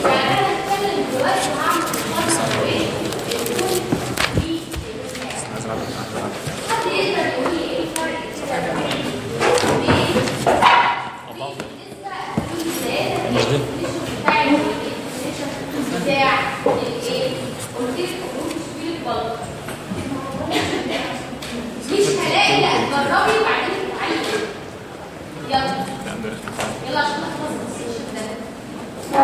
يعني انا هتكلم دلوقتي وهعمل مقارنه بين الكون والبتاع. حد يقدر يقول لي ايه الفرق كده بين بين بالنسبه بتاع بتاع الايه؟ قلت لك قلت تشبيل البلط مش هلاقي لا جربي وبعدين تتعلمي يلا يلا عشان نخلص السيشن ده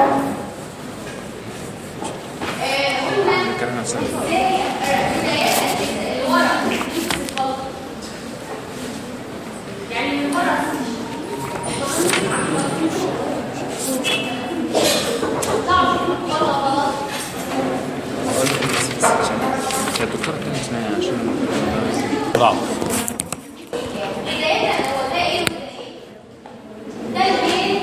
آه، قلنا نتكلم عن سنة ازاي بدايات اللي ورا الخلط. يعني من ورا طبعا غلط غلط يا دكتور التاني اسمها إيه؟ عشان طبعا بداية هو ده ايه وده ايه؟ ده الايه؟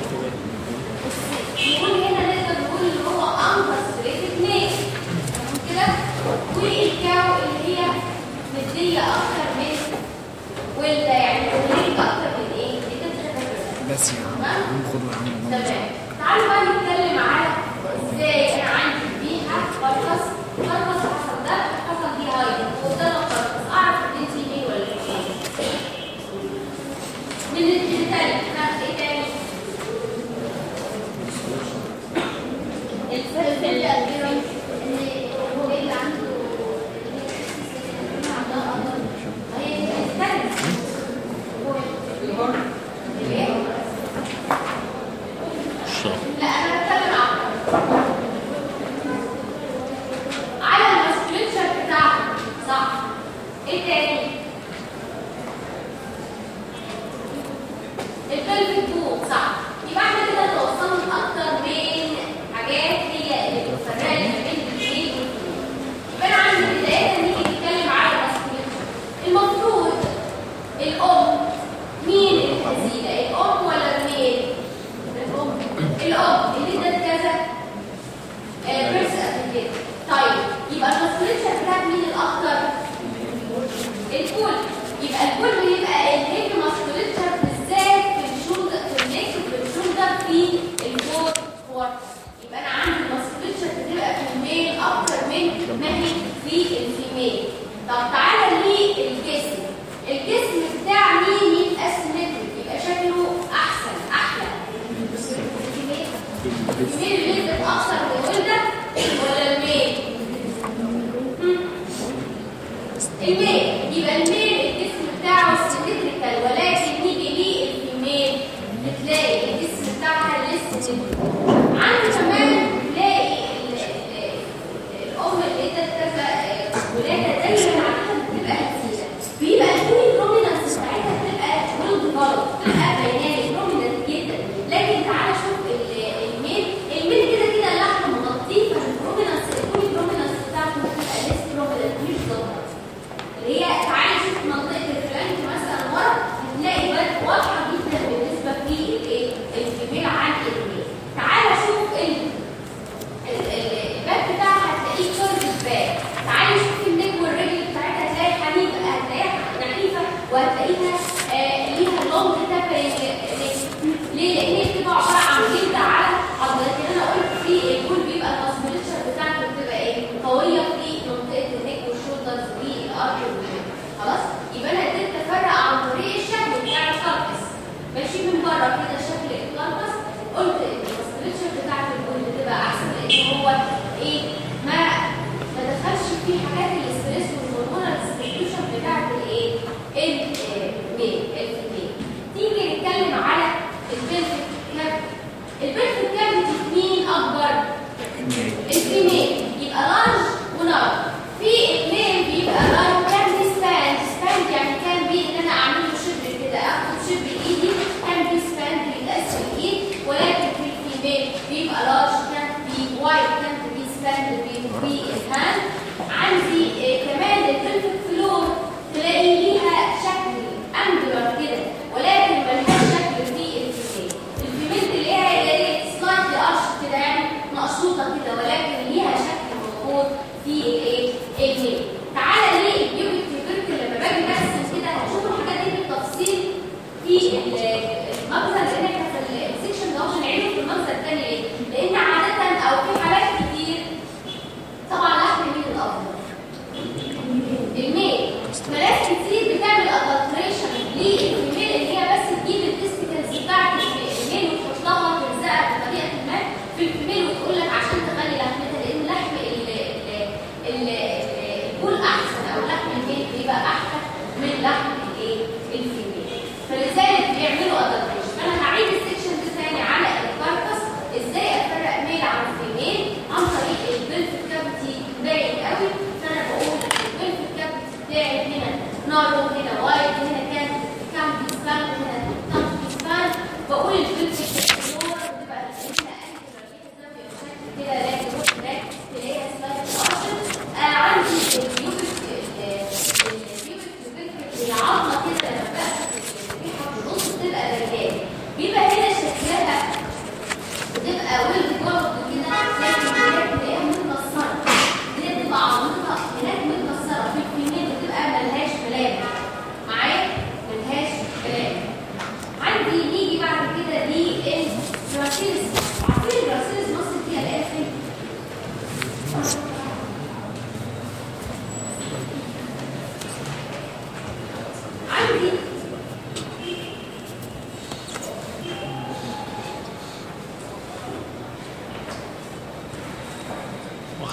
نقول هنا نقدر نقول اللي هو انقص ريت اتنين تمام كده؟ والكاو اللي هي مدية اكتر من والده يعني تمليك اكتر من ايه؟ دي كده بس يا تمام؟ عم خدوا يا عم تمام تعالوا بقى نتكلم على ازاي انا عندي بيها قرص قرص حصل ده حصل دي هايدي وده قرص اعرف ان انت ايه ولا ايه من التاني احنا ايه تاني الفلفل الأبيض اللي هو اللي عنده هي دي الثانية ايه؟ الشرف لا انا بتكلم عن على المسكلتشر بتاعته صح ايه تاني البلفيك بوم صح يبقى احنا كده توصلنا لاكتر من حاجات هي اللي بتفرق لي ما بين الاثنين يبقى انا عندي بدايه نيجي نتكلم على المسكلتشر المفروض الام مين الحزينه الام ولا الميل الام الام اللي ادت كذا بيرس قبل كده طيب يبقى المسكلتشر بتاعت مين الاكتر الكل يبقى الكل بيبقى الهيد ماسكوليتشر بالذات في الشولدر في النك في الشولدر في الفور كوارتر يبقى انا عندي الماسكوليتشر بتبقى في الميل اكتر من ما هي في الفيميل طب تعالى للجسم الجسم بتاع مين يبقى سيمتريك يبقى شكله احسن احلى الفيميل الفيميل اللي ادت اكثر من ولده ولا الميل هم؟ الميل يبقى الميل الجسم بتاعه سيمتريكال ولكن نيجي للفيميل بتلاقي الجسم بتاعها لسه عندي كمان تلاقي ال- ال- الام اللي ادت كذا آه، ولاده دايما عادة بتبقى هزيله بيبقى الكوني برومينانس بتاعتها بتبقى ولد غلط بتبقى دايناميك برومينانت جدا لكن تعالى شوف ال- الميل الميل كده كده اللحم مغطيه فالبرومينانس الكوني برومينانس بتاعته بتبقى ليس برومينانت مش ظاهره اللي هي تعالي شوف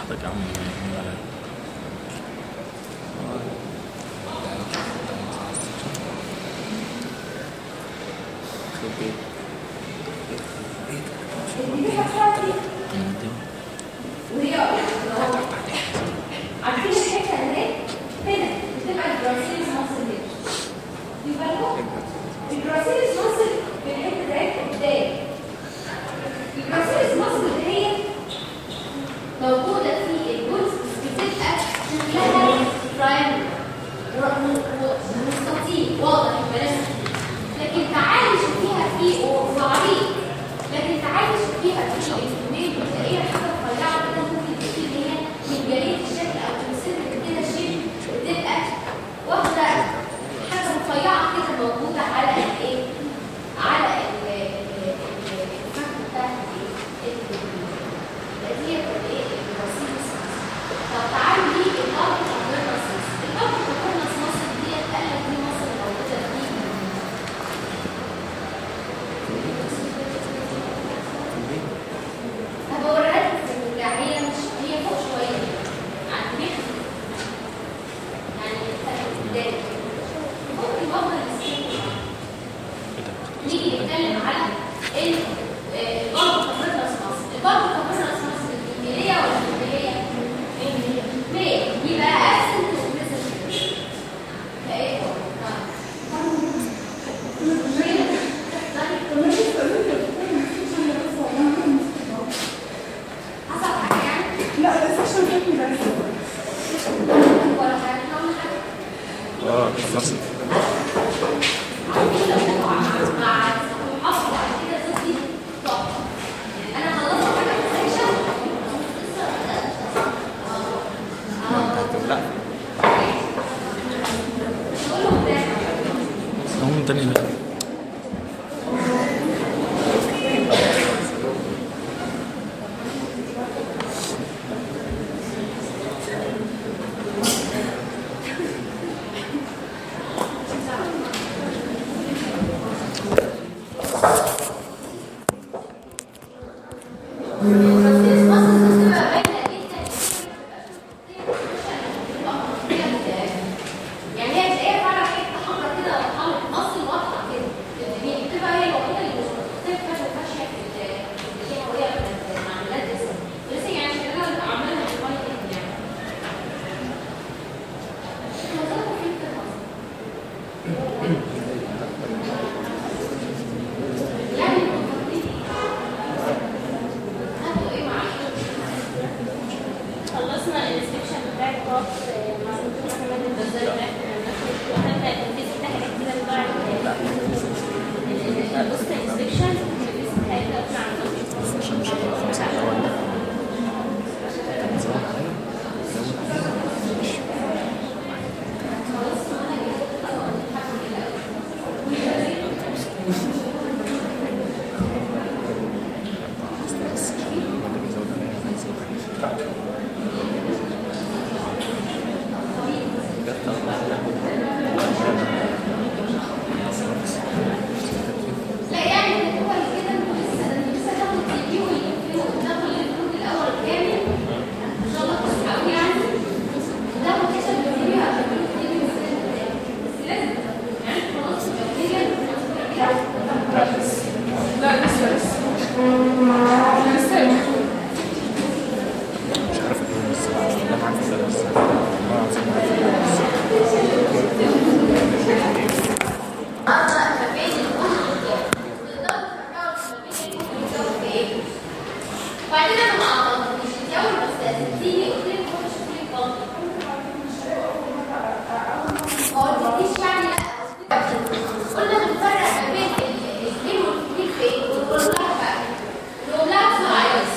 براحتك يا عم ولا- وهي عارفين الحته اللي هنا بتبقى البرازيل مصر هنا دي بالكم البرازيل مصر في الحته ديت قدام البرازيل مصر اللي هي موجوده في الجزء بتبقى شكلها برايم مستطيل واضح بلاش لكن تعالي شوفيها في وعريض لكن تعالي شوفيها في الكميه بتلاقيها حاجه رفيعه كده ممكن تيجي اللي هي من جريد الشكل او تمثيل كده شيء بتبقى واخده حاجه رفيعه كده موجوده على الايه؟ على ال- ال- ال- الفك بتاعت الايه؟ ال- ديت الايه؟ البرازيل طب تعالوا لي الارض كومبرنس الارض كومبرنس مصر ديت قال لك دي مصر موجوده في هبوريها لكم في الرجع هي مش هي فوق شويه عن النخل يعني قدام فوق المبنى السياسي نيجي نتكلم على ال آه، البرد كومبرنس مصر البرد كومبرنس مصر الانجليزيه ولا الانجليزيه؟ ليه؟ يبقى احسن تقول فايه؟ حصل حاجه يعني لا بس عشان فاتني بس ولا حاجه ولا حاجه اه خلاص لا هم تاني لا يعني هي تلاقيها فعلا حته حمراء كده حمراء مصر واضحه كده هي بتبقى هي الوحيده اللي مش بتبقى فاشيه في ال- اللي هي هويه في المعاملات لسه لسه يعني كده عملنا شويه كده يعني وظيفة فين في مصر؟ يعني المفروض هاتوا ايه معاكم؟ خلصنا الانسبكشن بتاع الكورس مع الدكتور محمد البزاري وخدنا التنفيذ بتاع حاجات كده بتاع البوست انسبكشن التنفيذ بتاعتها اطلع عن عشان مش هتبقى خمسة الأول ده لا يعني هو كده انتوا لسه لسه تاخدوا تيجي ويقفلوا تاخدوا الفلوس الاول كامل ان شاء الله تصحوا يعني ده مكتشف كتير عشان تيجي السنه الجايه بس لازم تاخدوا. يعني انتوا خلاص مكمله لا لسه لسه احنا لسه المفروض مش عارف ايه بس ده معاك في الدرس والله العظيم معاك في الدرس اصلا ما بين الكل والجو تقدروا تفرقوا ما بين الكل والجو في ايه وبعدين انا ما اعطيتكوش انت اول ما استاذنتيني قلت لك روحي شوفي لي القانون ما قلتليش يعني لا قلنا بنفرق ما بين الاثنين والكتير في ايه ونقول لها بقى نقول لها في عايز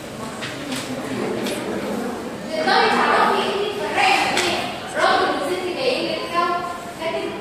تقدري تعرفي ايه تفرقي ما بين راجل وست جايين لك لكن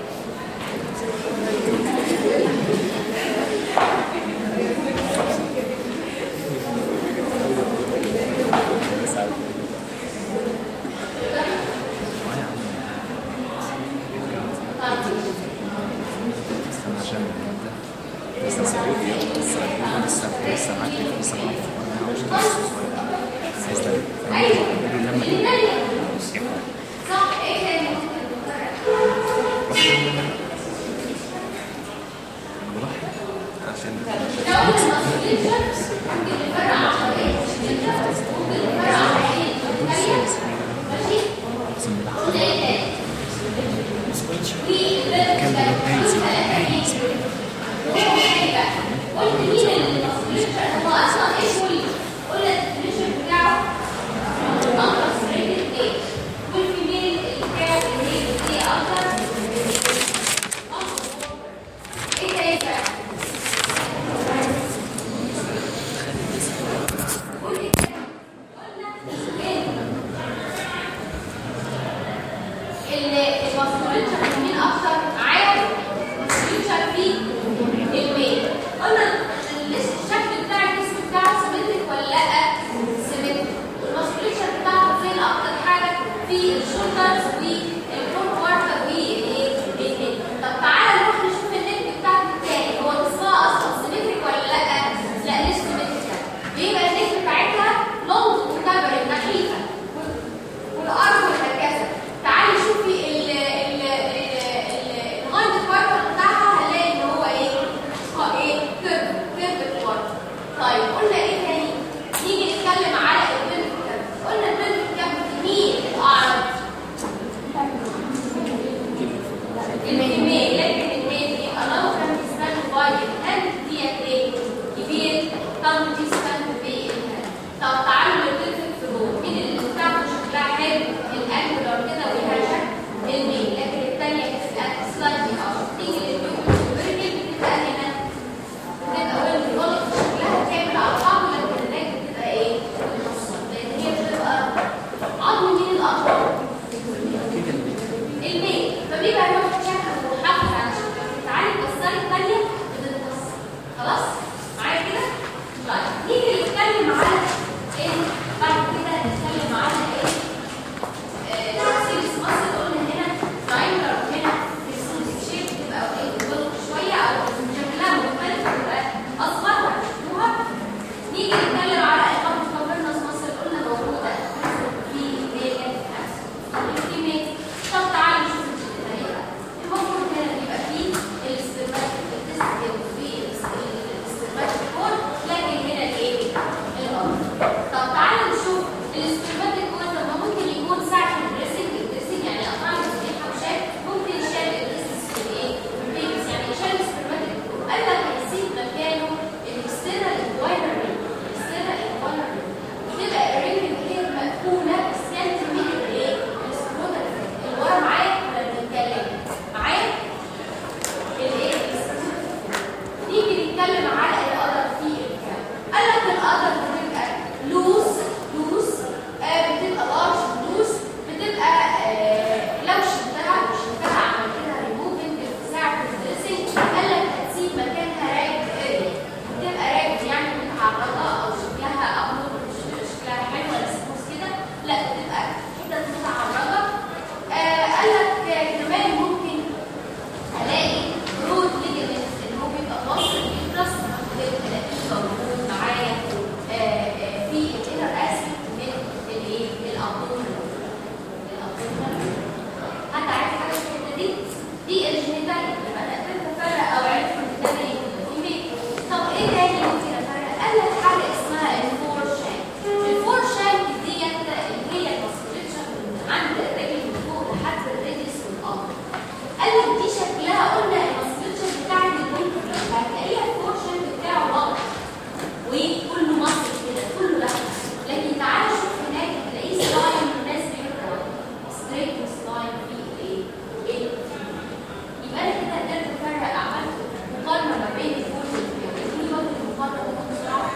في الانر اسبكت من الايه الابدومينال الابدومينال حد عارف حاجه في الحته دي دي الجينيتال يبقى انا قدرت افرق او عرفت ان ده ايه في طب ايه تاني ممكن افرق قال لك حاجه اسمها الفور شانك الفور شانك ديت اللي هي المسكوليتشر من عند الرجل من فوق لحد الريدس والقمر قال لك دي شكلها قلنا المسكوليتشر بتاعت البنت هتلاقيها الفور شانك بتاعه واضح وكله مصر كده كله لحمه لكن تعالى شوف هناك تلاقيه سلايم الناس بيقرا ستريت سلايم فيه ايه ايه يبقى انا كده قدرت افرق عملت مقارنه ما بين الفول والبيض اديني برضه المقارنه دي بسرعه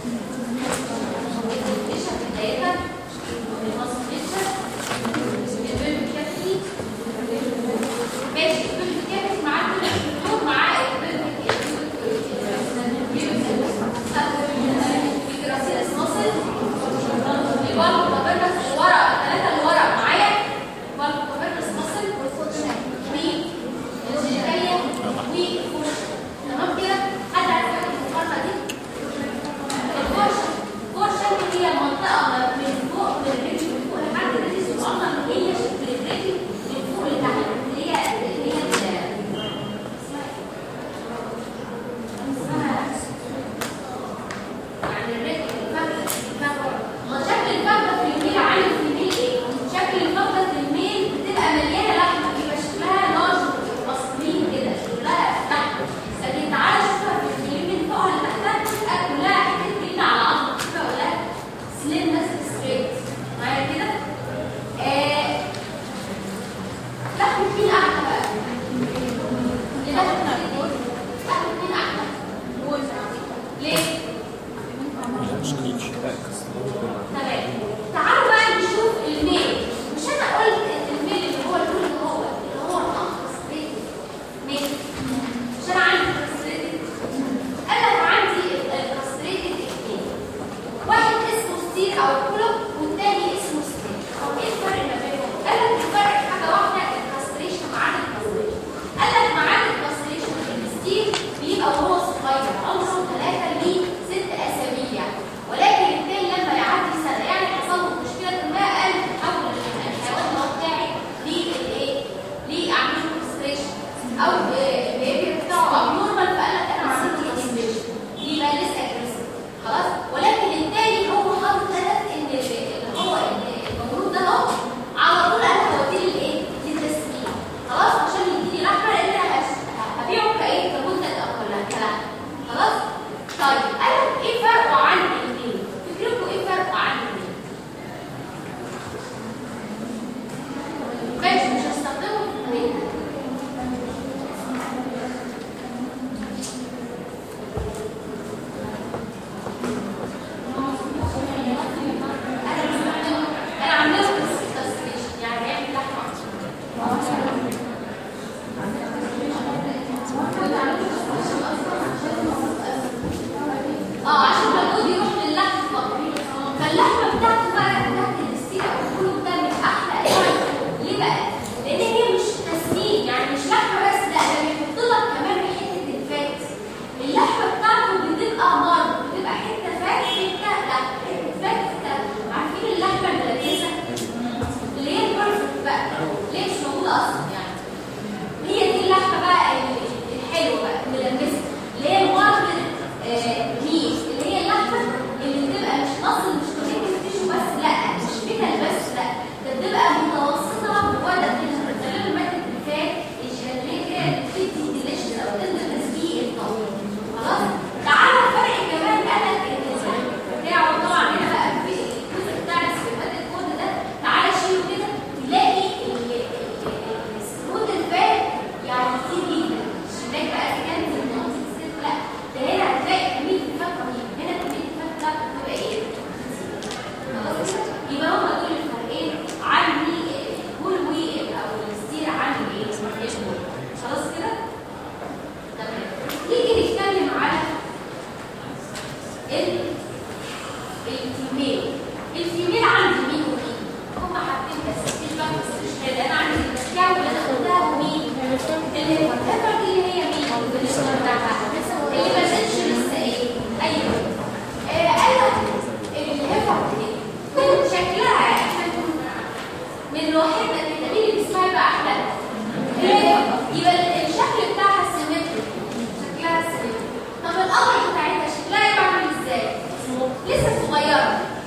الديشن بدايه الماسكليتشر البيض كافي ماشي البيض كافي معاه الدكتور معاه البيض الجراسيلس ماسل البالب كابرنس اللي ورا الثلاثه اللي ورا معايا البالب كابرنس ماسل مين الجينيتاليا والفرشه تمام كده حد عارف حاجه في المقارنه دي الفرشه الفرشه هي المنطقه ما من فوق من الرجل من فوق لحد الرجل واصلا هي شكل الرجل من فوق لتحت اللي هي اللي هي ال- اسمها ايه؟ اسمها يعني الرجل الفخذ الفخذ ما شكل الفخذ في الميل عامل في الميل ايه؟ شكل الفخذ في الميل بتبقى مليانه لحمه بيبقى شكلها لارج مصرين كده شكلها لحمه لكن تعالى شوفها في الفيلم من فوق لتحت بتبقى كلها حته جلد على عظم كده ولا سليمنس ستريت معايا كده؟ آه لحمه مين احلى بقى؟ اللي لحمه مين؟ لحمه مين احلى؟ ليه؟ سكريتش تمام تعالوا بقى نشوف الميل مش انا قلت ان الميل اللي هو اللون اللي هو اللي هو الانكستريتد ميل مش انا عندي كاستريتد قال لك عندي الكاستريتد اثنين واحد اسمه ستير او كولوب والتاني اسمه ستير طب ايه الفرق ما بينهم؟ قال لك الفرق حاجه واحده الكاستريشن معاد الكاستريشن قال لك معاد الكاستريشن الستير بيبقى وهو صغير عمره ثلاثه ل ست اسابيع ولكن التاني لما يعدي سنه يعني حصل له مشكله ما قال حول الحيوان اللي هو بتاعي للايه؟ لاعمل كاستريشن او البيبي بتاعه اب نورمال فقال لك انا عملت كاستريشن يبقى لسه اجريسيف خلاص ولكن التاني هو حاطط هدف ان اللي هو المولود ده اهو على طول انا هوديه للايه؟ للتسمين خلاص عشان يديني لحمه لان انا هش- هبيعه كايه كمده اقل كلحمه خلاص؟ طيب قال لك ايه فرقه عن الاثنين؟ فكركم ايه فرقه عن الاثنين؟ ماشي مش هستخدمه في الطريق انا بستخدمه انا عامله تسريش يعني هيعمل لحمه اه عشان المجهود يروح للحم فقط فاللحمه بتاعته بقى بتاعت الستير او الكلوب ده من احلى انواع اللحوم. ليه بقى؟ لان هي مش تسمين يعني مش لحمه بس لا ده بيحط لك كمان حته الفات اللحمه بتاعته بتبقى مر بتبقى حته فات حته لا حته فات حته عارفين اللحمه الملبسه اللي هي البرفكت بقى ليه مش موجوده اصلا يعني هي دي اللحمه بقى ال- الحلوه بقى الملمسه اللي هي الماربل ميت اللي هي اللحمه اللي بتبقى مش مصل مش كونكتيف تيشو بس لا مش ميتال بس لا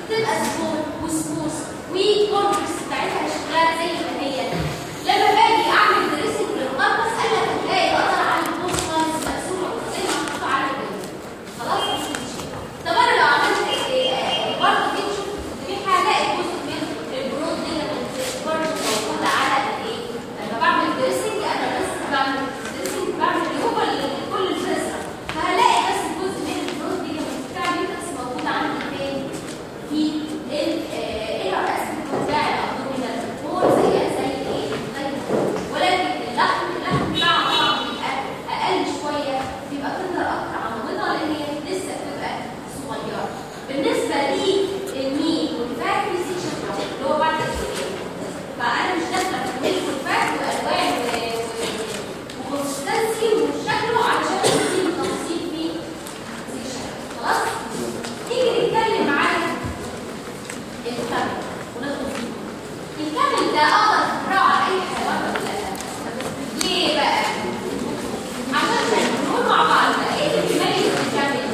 تبقى سمول وسموث والكونفكس بتاعتها شغاله زي ما هي لما باجي اعمل دريسنج للقربس قال لك هتلاقي اقدر اعمل بوست لاينز مقسومه زي ما محطوطه على الجنب خلاص مش مشكله طب انا لو عملت إيه، برضه دي تشوف في هلاقي جزء من البرود دي برضه موجوده على الايه لما بعمل دريسنج انا بس بعمل دريسنج بعمل ريموفال لكل الفلسفه فهلاقي بس جزء من البرود دي بتاع بس موجود عندي فين في ال الرأس بتاع الابدومينال فور زي زي ايه زي ولكن اللحم اللحم بتاعها طبعا بيبقى اقل شويه بيبقى تندر اكتر عن لان هي لسه بتبقى صغيره بالنسبه للميت والفات سيكشن اللي هو بعد السوريه فانا مش داخله في الميت والفات والوان وكونسستنسي وشكله علشان ادي تفاصيل فيه سيكشن خلاص نيجي نتكلم عن الكامل وناخد فيه الكامل ده اقدر اقراه على اي حيوان ولا لا ليه بقى عشان نقول مع بعض بقى ايه اللي بيميز الكامل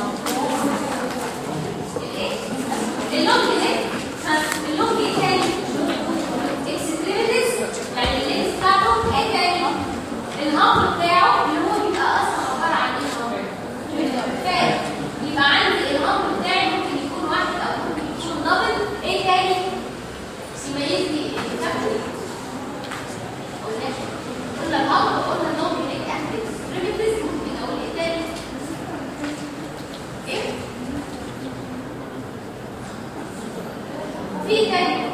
الايه اللونج ده ها، اللونج ايه تاني اكستريميتيز يعني اللينس بتاعته ايه تاني الهامر بتاعه اللي هو بيبقى اصلا عباره عن ايه هامر فات يبقى عندي الهامر بتاعي ممكن يكون واحد او ممكن يكون دبل ايه تاني يميز لي الكامل قلنا قلنا الهامر قلنا اللونج هيك اكستريميتيز ممكن اقول ايه تاني ايه في تاني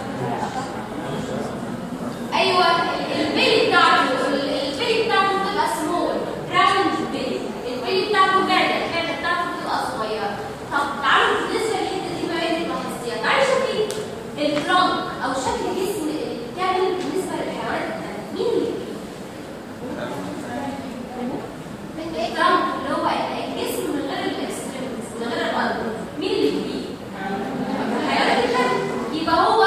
ايوه البيلي بتاعته البيلي بتاعته بتبقى سمول راوند بيلي البيلي بتاعته معده المعده بتاعته بتبقى صغيره طب تعالوا بالنسبه للحته دي ما بين التفاصيل تعالوا شوفي الترنك او شكل جسم الكامل بالنسبه للحيوانات التانيه مين اللي فيه؟ الترنك اللي هو الجسم من غير الاكستريمز من غير القلب مين اللي فيه؟ الحيوانات التانيه يبقى هو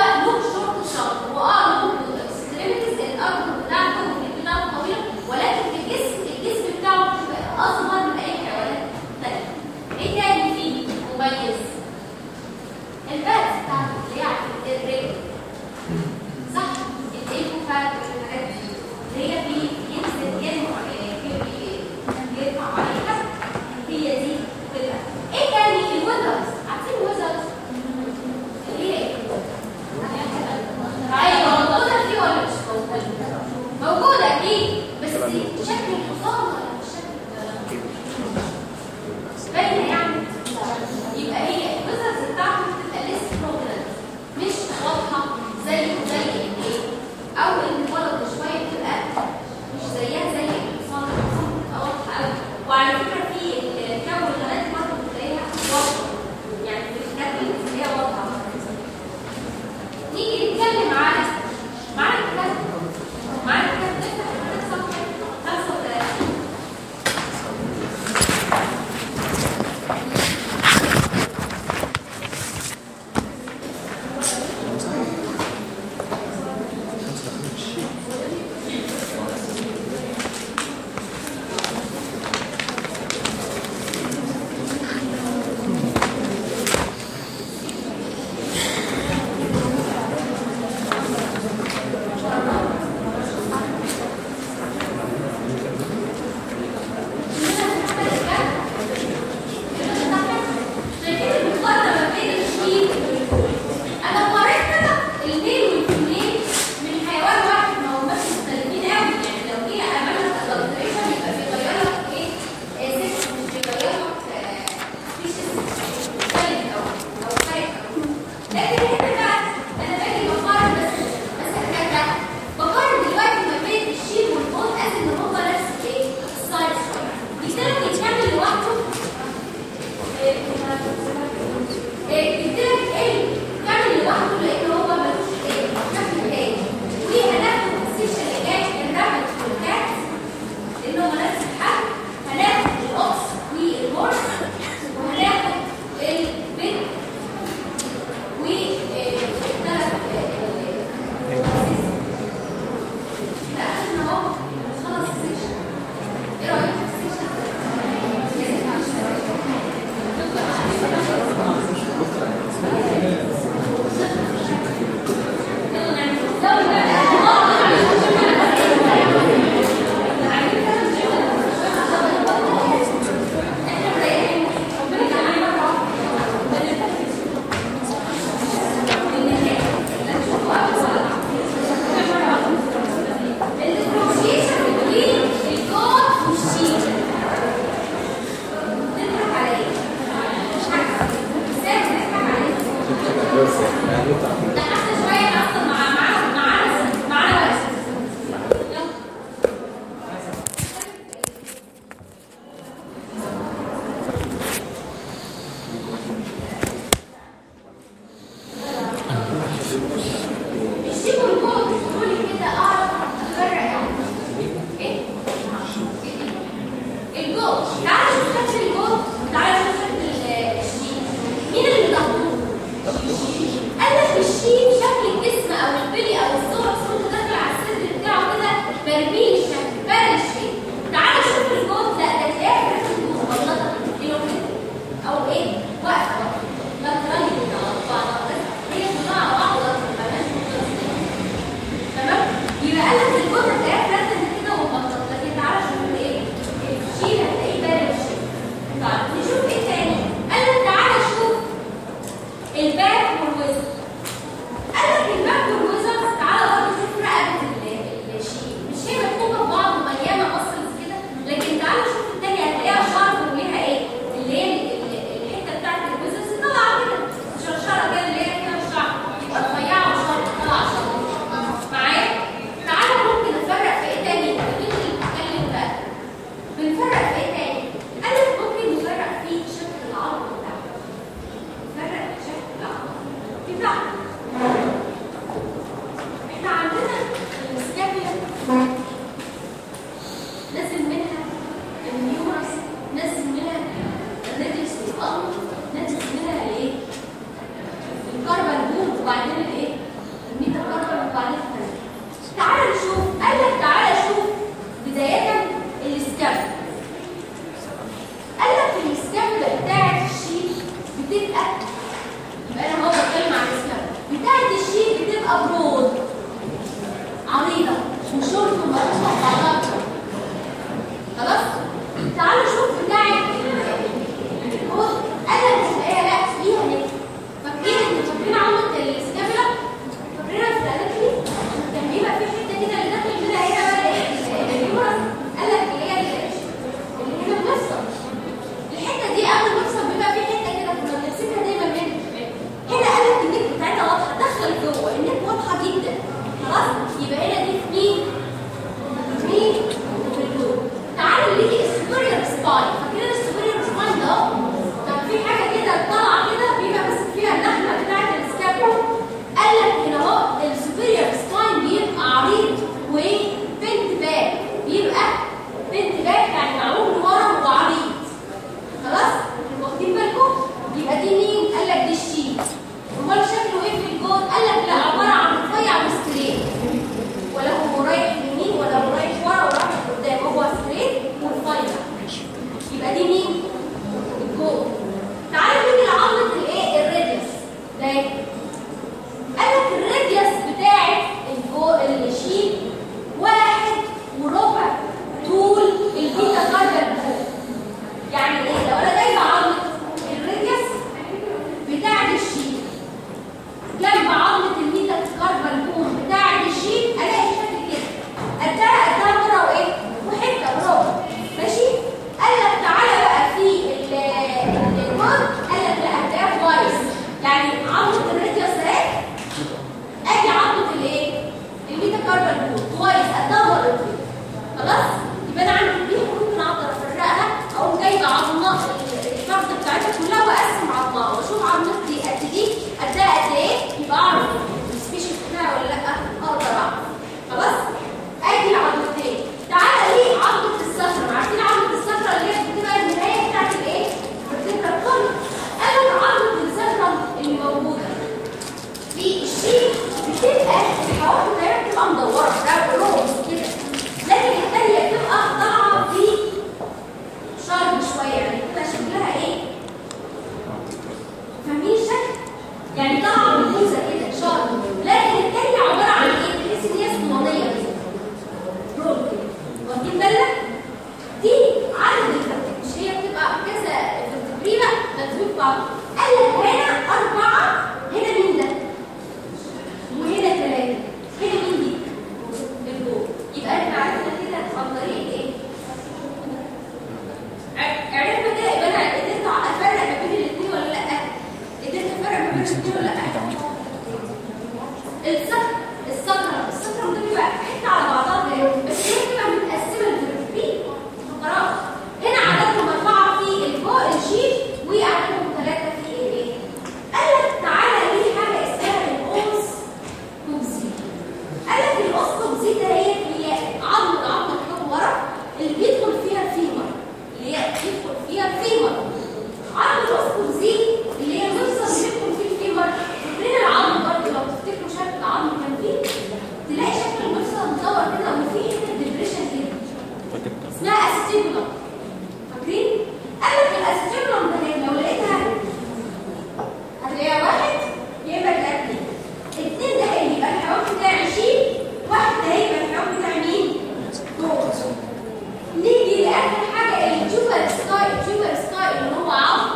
ده حتى شويه اصلا مع معانا معانا معانا بس يلا الشيء والجهد قولي كده اعرف افرق يعني ايه الجهد تعالى شوف شكل الجهد تعالى شوف شكل ال- الشيء مين اللي بيضغطوه قال لك الشيء شكل الجسم او البلي او الصوره صوره داخل على الصدر بتاعه كده برميل الشكل بارد شويه تعالى شوف الجهد لا ده تلاقيها كده مبلطه كده او ايه واقفه لا تريد على بعض هي كلها على بعض مالهاش مشكله تمام يبقى قال لك الجمله تلاقيها رسم كده ومبسط لكن تعالى شوف ايه الشيء هتلاقيه بارد شويه طيب نشوف ايه تاني قال لك تعالى شوف الباك والوزن قال لك الباك والوزن تعالى برضه شوف رقبه ال- الشيء مش هي مكتوبه ببعض ومليانه مصرز كده لكن تعالى شوف التانية هتلاقيها شرط وليها ايه اللي هي ال- ال- الحته بتاعت الوزن طالعه كده شرشره كده اللي هي فيها الشعر يبقى رفيعه وشرط طالعه شرط معايا تعالى ممكن نفرق في ايه تاني مين اللي بيتكلم بقى بنفرق في ايه تاني قال لك ممكن نفرق في شكل العظم بتاعها نفرق في شكل العظم بتاعها احنا عندنا السكابيا نازل منها النيورس نازل منها الريديوس والقلب نازل منها الايه الكربون بوم وبعدين الايه الميتا كربون وبعدين الثاني تعال نشوف قال لك تعال شوف بداية السكابيا قال لك السكابيا بتاعت الشيء بتبقى يبقى انا هو بتكلم عن السكابيا بتاعت الشيء بتبقى برود عريضة وشورت ومرفوعة بعضها خلاص تعالوا شوف بتاعت الكود قال لك هتلاقيها لا فيها نت فاكرين ان فاكرين عملت السكابيلا فاكرينها في الاناتومي كان بيبقى في حته كده اللي داخل كده هنا بقى ايه اليورس قال لك اللي هي اللي اللي هنا بنفسه الحته دي قبل ما نفسه بيبقى في حته كده كنا بنمسكها دايما منها هنا قال لك النت بتاعتها واضحه دخل جوه النت واضحه جدا خلاص يبقى هنا دي في مين مين في الجو تعالوا نيجي السوبريور سباين فاكرين السوبريور سباين ده طب في حاجه كده طالعه كده بيبقى ماسك فيها اللحمه بتاعت السكابيولا قال لك هنا اهو السوبريور سباين بيبقى عريض وبنت باك بيبقى بنت باك يعني معمول لورا وعريض خلاص واخدين بالكم يبقى دي مين قال لك دي الشيت امال شكله ايه في الجود قال لك لا عباره عن رفيع وستريت ولا هو رايح يمين ولا هو رايح ورا ولا رايح قدام هو ستريت ورفيع يبقى دي مين الجود تعالوا نيجي لعضله الايه الراديوس ده قال لك الراديوس بتاعت الجو الشيت واحد وربع طول البيتا كاربون يعني ايه لو انا جايبه عظمه الراديوس بتاع الشيت جنب عظمه الميتا كاربون بوم بتاع الشيت الاقي شكل كده قدها قدها مره وايه وحته وربع ماشي قال لك تعالى بقى في ال- الجود قال لك لا هتلاقيها كويس يعني عظمه الراديوس اهي ادي عظمه الايه الميتا كاربون بوم كويس قدها مرتين خلاص يبقى انا عندي دي ممكن اقدر افرقها او جايبه عظمه الفرد بتاعتها كلها واقسم عظمها واشوف عظمتي دي قد دي قدها قد ايه يبقى اعرف السبيشيز بتاعها ولا لا اقدر اعرف خلاص ادي العظمتين تعالى ليه عظمه الصخره عارفين عظمه الصخره اللي هي بتبقى النهايه بتاعت الايه بتبقى القلب انا عظمه الصخره اللي موجوده في الشيء بتبقى الحواف بتاعتها بتبقى مدوره ده روز كده لكن الثانيه بتبقى طالعه في شرب شويه يعني بتبقى شكلها ايه فاهمين الشكل يعني طالعه منبوذه كده شرب لكن الثانيه عباره عن ايه تحس ان هي اسطوانيه كده رول كده واخدين بالك دي عدد الفرق مش هي بتبقى كذا تقريبا مكتوب بعض قال لك هنا اربعه هنا مين ده وهنا ثلاثه هنا مين دي الجو يبقى احنا عرفنا كده عن طريق ايه ع- عرفنا كده يبقى انا قدرت افرق ما بين الاثنين ولا لا قدرت افرق ما بين الاثنين ولا لا السكر السكرم السكرم ده بيبقى حته على بعضها كده بس هي بتبقى متقسمه لجروبين فقرات هنا عددهم اربعه في الفوق الشيت وعددهم ثلاثه في الايه قال لك تعالى ليه حاجه اسمها الاوس توكسين قال لك الاوس توكسين ده هي هي عظمه عظمه الحب ورا اللي بيدخل فيها الفيمر اللي هي بيدخل فيها الفيمر عظمه الاوس توكسين اللي هي المفصل اللي بيدخل فيه الفيمر فين العظم برضه لو تفتكروا شكل العظم كان فيه تلاقي شكل المفصل مدور كده وفيه هنا ديبريشن كده فاكر اسمها استيبولم فاكرين؟ قال لك الاستيبولم ده هي لو لقيتها هتلاقيها واحد يا اما تلاقيها اتنين اتنين ده هي يبقى الحيوان بتاعي شيء واحد ده هي يبقى الحيوان بتاعي مين؟ جوز نيجي لاخر حاجه الجوبر سكاي الجوبر سكاي اللي هو عظم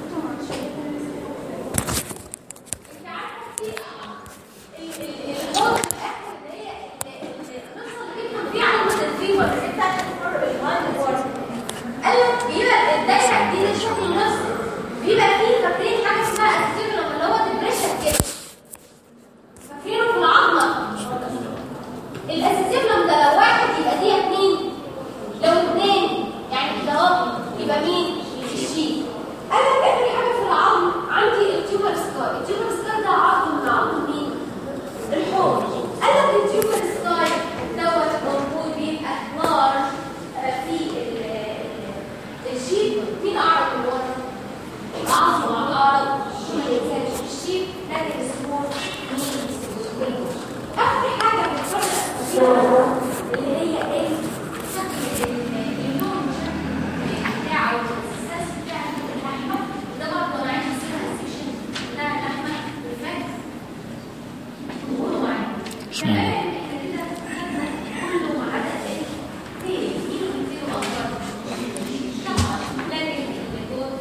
انت عارفه في ال- ال- الغرز الاخر اللي هي ال- ال- القصه اللي بيفهم فيها عظمه الفيمر اللي هي بتاعت الفر الهايند وورد قال لك بيبقى الدايره دي الشكل نفسه بيبقى فيه فاكرين حاجه اسمها استيبلم اللي هو ديبريشن كده فاكرينه في العظمه الاستيبلم ده لو واحد يبقى دي اتنين لو اتنين يعني كده اهو يبقى مين الشيء قال لك اخر حاجه في العظم عندي التيوبر سكاي التيوبر سكاي ده عظم من عظم مين الحوض قال لك التيوبر سكاي دوت موجود بيبقى لارج في ال- ال- الشيب مين اعرض من ورا العظم وعلى اعرض ما ينساش الشيب لكن السمول مين اخر حاجه بتفرق فيها اللي هي ايه شكل ال- اللون بتاعه والاساس بتاع اللحمه ده برضه انا عايز اسمها السكشن بتاع اللحمه والفات قولوا معايا تمام احنا كده خدنا كله ما عدا ايه ايه مين كتير اكبر طبعا لكن الجود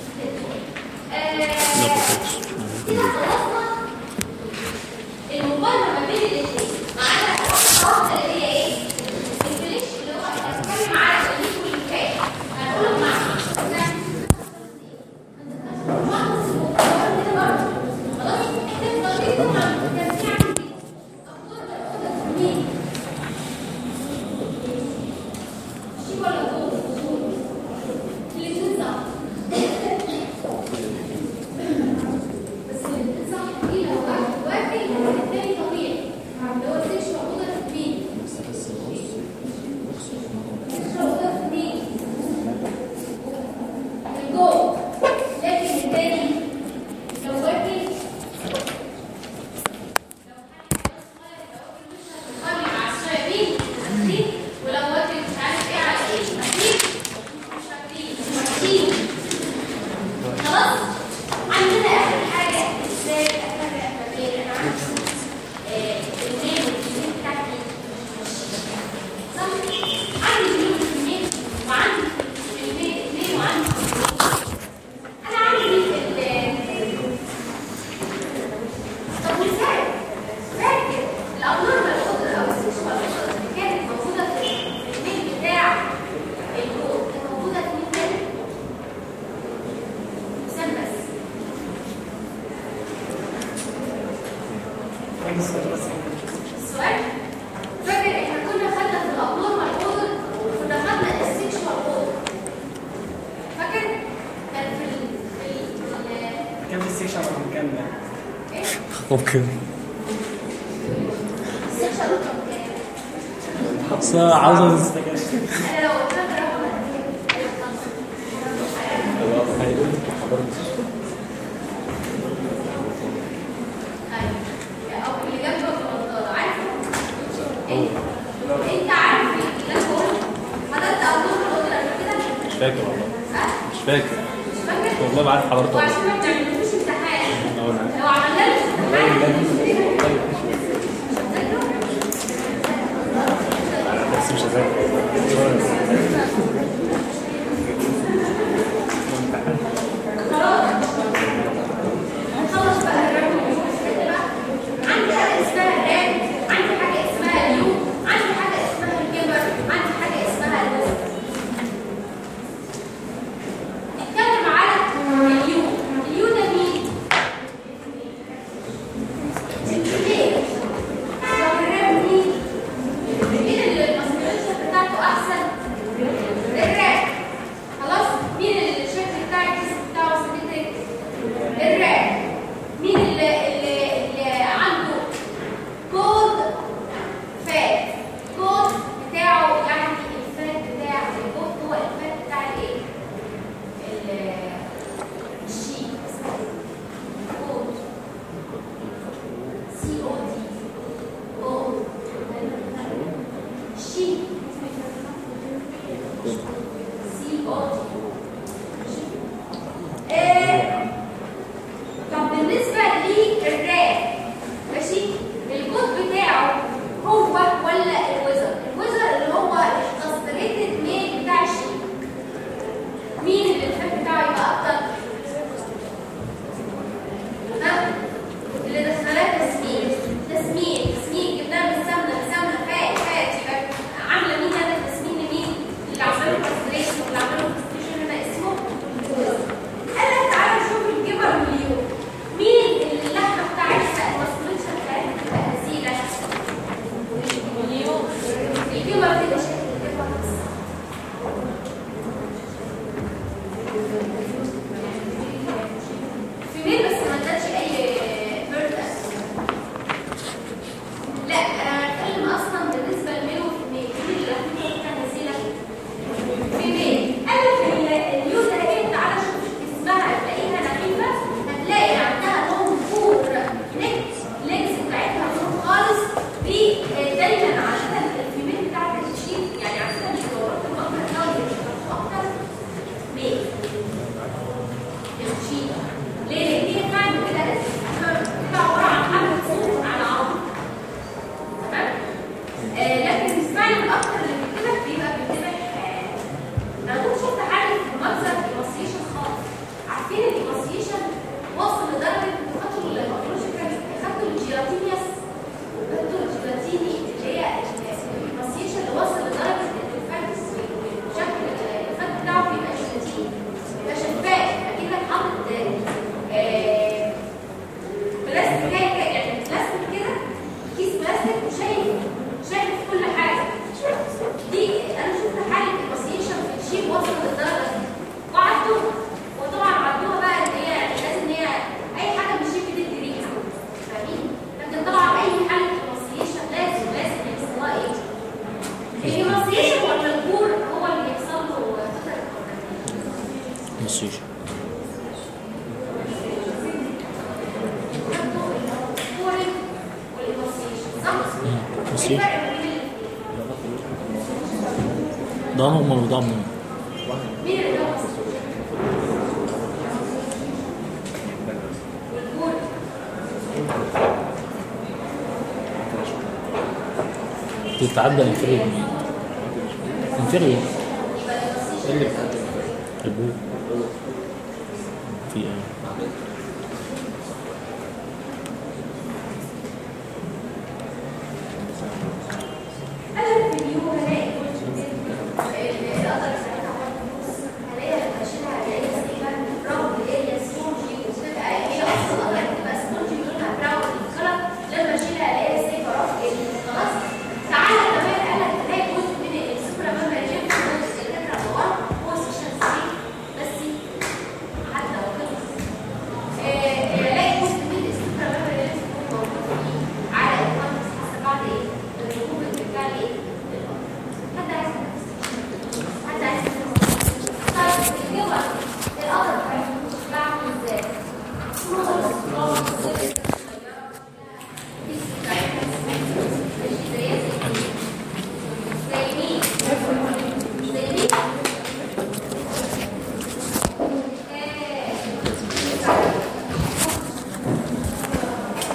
كده خلصنا المقارنه ما بين الاثنين معانا واحده اللي هي ايه الفليش اللي هو هنتكلم على الفليش والفات هنقولهم مع بس صح دي لو واحد واحد الثاني طبيعي اللي هو السكش موجوده في البيت السكش موجوده في البيت الجو لكن الثاني لو واكل لو حد مع الصيادين أكيد. ولو واكل مش عارف ايه على ايه اكيد مش فاكرين اكيد خلاص عندنا اخر حاجه ازاي اتابع ما بين انا عندي آه، الميل والفيميل بتاعتي صح عندي الميل والفيميل وعندي الميل الميل وعندي انا عندي ال طب ازاي فاكر الابنورمال اوردر او السكشوال اوردر اللي كانت موجوده في في الميل بتاع الكود كانت موجوده في مين تاني؟ مسمس السؤال فاكر احنا كنا خدنا في الابنورمال اوردر كنا خدنا السكشوال اوردر فاكر كان في ال في ال في ال- كان في السكشن رقم كام ده؟ ايه اوكي السكشوال اوردر كان اصل عاوزه انا لو قلت لك رقم ايوه او اللي جنبه في النضاره عارفه انت انت عارف اللي انا بقوله حضرتك ابنورمال اوردر قبل كده مش فاكر والله ها مش فاكر مش فاكر والله ما عارف حضرتك وعشان ما بتعملوش امتحان أقول لك. لو عملنا له بس مش هذاكر نخلص بقى الرقم عندي حاجه اسمها الرام عندي حاجه اسمها اليو عندي حاجه اسمها الجبر عندي حاجه اسمها الوسط نتكلم على اليو اليو ده مين جيلاتينيوس وبنتو جيلاتيني اللي هي المسيشن اللي وصل لدرجه ان الفك شكل الفك بتاعه بيبقى جيلاتيني بيبقى شفاف اكنك حاطط آه، بلاستيك كده يعني بلاستيك كده كيس بلاستيك وشايف شايف كل حاجه دي انا شفت حاله المسيشن في الشيب وصل للدرجه دي وعدوا وطبعا عدوها بقى ان هي يعني لازم ان هي اي حاجه من الشيب دي تريح فاهمين لكن طبعا اي حاله المسيشن لازم لازم يحصل لها ايه المسيشن ولا الجور هو اللي يحصل له توتال نصيش الكورين والإيموسيشن صح؟ ايه نصيش الفرق ما بين الاثنين؟ ده نورمال وده نورمال مين اللي هو والكورين تتعدى انفيريور انفيريور يبقى الإيموسيشن اللي البول